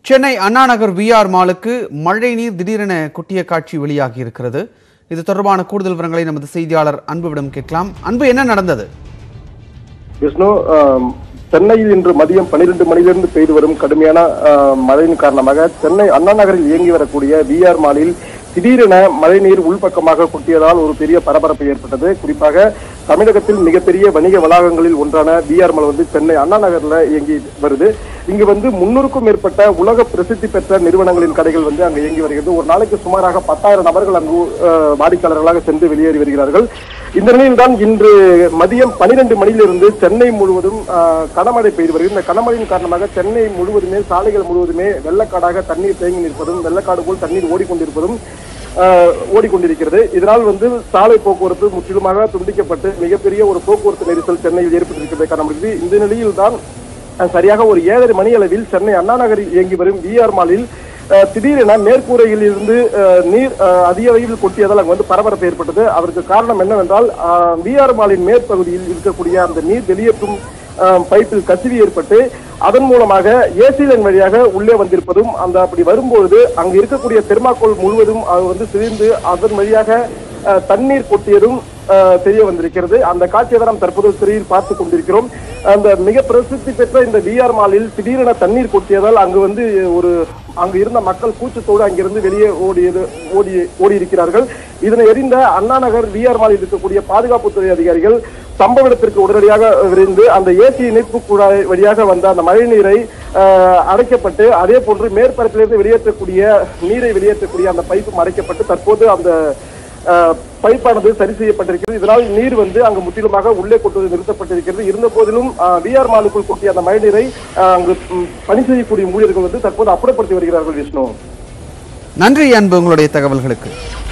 சென்னை அண்ணா நகர் VR மாலுக்கு மழை நீர் திடீரென கொட்டிய காட்சி வெளியாகி இருக்கிறது இது தொடர்பான கூடுதல் விவரங்களை நமது செய்தியாளர் அன்புவிடம் கேட்கலாம் அன்பு என்ன நடந்தது விஷ்ணு ஆம், சென்னையில் இன்று மதியம் பன்னிரண்டு மணியிலிருந்து பெய்து வரும் கடுமையான ஆம், மழையின் காரணமாக சென்னை அண்ணா நகரில் இயங்கி வரக்கூடிய விஆர் மாலில் திடீரென மழைநீர் உள்பக்கமாக கொட்டியதால் ஒரு பெரிய பரபரப்பு ஏற்பட்டது குறிப்பாக தமிழகத்தில் மிகப்பெரிய வணிக வளாகங்களில் ஒன்றான விஆர் மால் வந்து சென்னை அண்ணா நகர்ல இயங்கி வருது இங்கு வந்து முன்னூறுக்கும் மேற்பட்ட உலக பிரசித்தி பெற்ற நிறுவனங்களின் கடைகள் வந்து அங்கு இயங்கி வருகிறது ஒரு நாளைக்கு சுமாராக பத்தாயிரம் நபர்கள் அங்கு அஹ், வாடிக்கையாளர்களாக சென்று வெளியேறி வருகிறார்கள் இந்த நிலையில் தான் இன்று மதியம் பனிரெண்டு மணியிலிருந்து சென்னை முழுவதும் அஹ், கனமழை பெய்து வருகிறது இந்த கனமழையின் காரணமாக சென்னை முழுவதுமே சாலைகள் முழுவதுமே வெள்ளக்காடாக தண்ணீர் தேங்கி நிற்பதும் வெள்ளக்காடு போல் தண்ணீர் ஓடிக்கொண்டிருப்பதும் அஹ், ஓடிக்கொண்டிருக்கிறது இதனால் வந்து சாலை போக்குவரத்து முற்றிலுமாக துண்டிக்கப்பட்டு மிகப்பெரிய ஒரு போக்குவரத்து நெரிசல் சென்னையில் ஏற்பட்டிருக்கிறதை காண முடியுது இந்த நிலையில் தான் அஹ், சரியாக ஒரு ஏழரை மணி அளவில் சென்னை அண்ணா நகரில் இயங்கி வரும் விஆர் மாலில் அஹ், திடீரென மேற்கூரையில் இருந்து அஹ், நீர் அஹ், அதிக அளவில் கொட்டியதால் அங்கு வந்து பரபரப்பு ஏற்பட்டது அதற்கு காரணம் என்னவென்றால் விஆர் மாலின் மேற்பகுதியில் இருக்கக்கூடிய அந்த நீர் வெளியேற்றும் அஹ், பைப்பில் கசிவு ஏற்பட்டு அதன் மூலமாக ஏசி லைன் வழியாக உள்ளே வந்திருப்பதும் அந்த அப்படி வரும்பொழுது அங்கு இருக்கக்கூடிய தெர்மாக்கோல் முழுவதும் அது வந்து சிதைந்து அதன் வழியாக அஹ், தண்ணீர் கொட்டியதும் அஹ், தெரிய வந்திருக்கிறது அந்த காட்சியை தான் நாம் தற்போது திரையில் பார்த்து கொண்டிருக்கிறோம் அந்த மிக பிரசித்தி பெற்ற இந்த விஆர் மாலில் திடீரென தண்ணீர் கொட்டியதால் அங்கு வந்து ஒரு அங்கு இருந்த மக்கள் கூச்சத்தோடு அங்கிருந்து வெளியே ஓடியது ஓடி ஓடி இருக்கிறார்கள் இதனை எறிந்த அண்ணா நகர் விஆர் மாலில் இருக்கக்கூடிய பாதுகாப்புத்துறை அதிகாரிகள் சம்பவ இடத்திற்கு உடனடியாக விரைந்து அந்த ஏசி இணைப்பு குழாய் வழியாக வந்த அந்த மழை நீரை அஹ், அடைக்கப்பட்டு அதே போன்று மேற்பரப்பிலிருந்து வெளியேற்றக்கூடிய நீரை வெளியேற்றக்கூடிய அந்த பைப்பு அடைக்கப்பட்டு தற்போது அந்த அஹ், பைப்பானது சரி செய்யப்பட்டிருக்கிறது இதனால் நீர் வந்து அங்கு முற்றிலுமாக உள்ளே கொட்டுவது நிறுத்தப்பட்டிருக்கிறது இருந்த போதிலும் விஆர் மாலுக்குள் கொட்டிய அந்த மழைநீரை அஹ், அங்கு ம், பணி செய்யக்கூடிய ஊழியர்கள் வந்து தற்போது அப்புறப்படுத்தி வருகிறார்கள் விஷ்ணு நன்றி அன்பு உங்களுடைய தகவல்களுக்கு